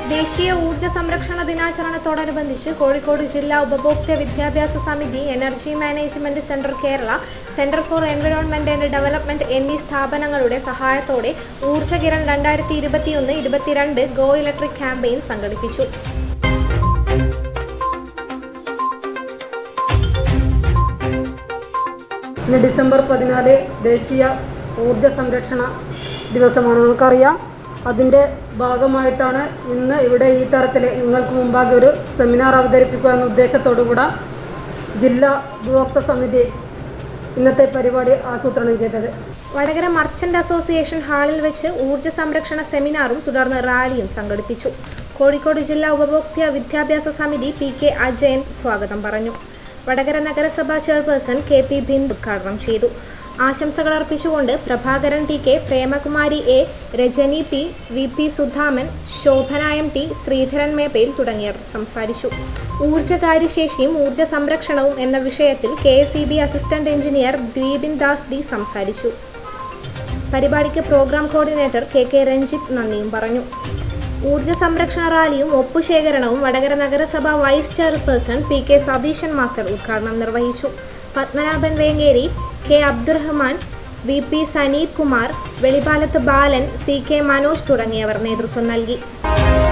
ദേശീയ ഊർജ്ജ സംരക്ഷണ ദിനാചരണത്തോടനുബന്ധിച്ച് കോഴിക്കോട് ജില്ലാ ഉപഭോക്തൃ വിദ്യാഭ്യാസ സമിതി energy management centre Kerala centre for environment and development എന്നീ സ്ഥാപനങ്ങളുടെ സഹായത്തോടെ ഊർജ്ജകിരൺ രണ്ടായിരത്തി ഇരുപത്തിയൊന്ന് ഇരുപത്തിരണ്ട് ഗോ ഇലക്ട്രിക് ക്യാമ്പയിൻ സംഘടിപ്പിച്ചു ഇന്ന് ഡിസംബർ പതിനാല് ദേശീയ ഊർജ സംരക്ഷണ ദിവസമാണ് നമുക്കറിയാം അതിൻ്റെ ഭാഗമായിട്ടാണ് ഇന്ന് ഇവിടെ ഈ തരത്തിൽ നിങ്ങൾക്ക് മുമ്പാകെ ഒരു സെമിനാർ അവതരിപ്പിക്കുക എന്ന ഉദ്ദേശത്തോടു കൂടെ ജില്ലാ ഉപഭോക്തൃ സമിതി ഇന്നത്തെ പരിപാടി ആസൂത്രണം ചെയ്തത് വടകര മർച്ചന്റ് അസോസിയേഷൻ ഹാളിൽ വെച്ച് ഊർജ്ജ സംരക്ഷണ സെമിനാറും തുടർന്ന് റാലിയും സംഘടിപ്പിച്ചു കോഴിക്കോട് ജില്ലാ ഉപഭോക്തൃ വിദ്യാഭ്യാസ സമിതി പി കെ അജയൻ സ്വാഗതം പറഞ്ഞു വടകര നഗരസഭാ ചെയർപേഴ്സൺ കെ പി ബിന്ദു ഉദ്ഘാടനം ചെയ്തു ആശംസകൾ അർപ്പിച്ചുകൊണ്ട് Prabhakaran T K Premakumari A Rajani P V P Sudhaman Shobhana M T Sreedharan Meppayil തുടങ്ങിയവർ സംസാരിച്ചു ഊർജ്ജകാര്യശേഷിയും ഊർജ്ജ സംരക്ഷണവും എന്ന വിഷയത്തിൽ K S E B assistant engineer Dweepin Das D സംസാരിച്ചു പരിപാടിക്ക് program coordinator K K Ranjith നന്ദിയും പറഞ്ഞു ഊർജ്ജ സംരക്ഷണ റാലിയും ഒപ്പുശേഖരണവും വടകര നഗരസഭ vice chairperson P K Satheesan master ഉദ്ഘാടനം നിർവഹിച്ചു Padmanabhan Vengeri K Abdurahman V P Saneep Kumar Velipalath Balan C K Manoj തുടങ്ങിയവർ നേതൃത്വം നൽകി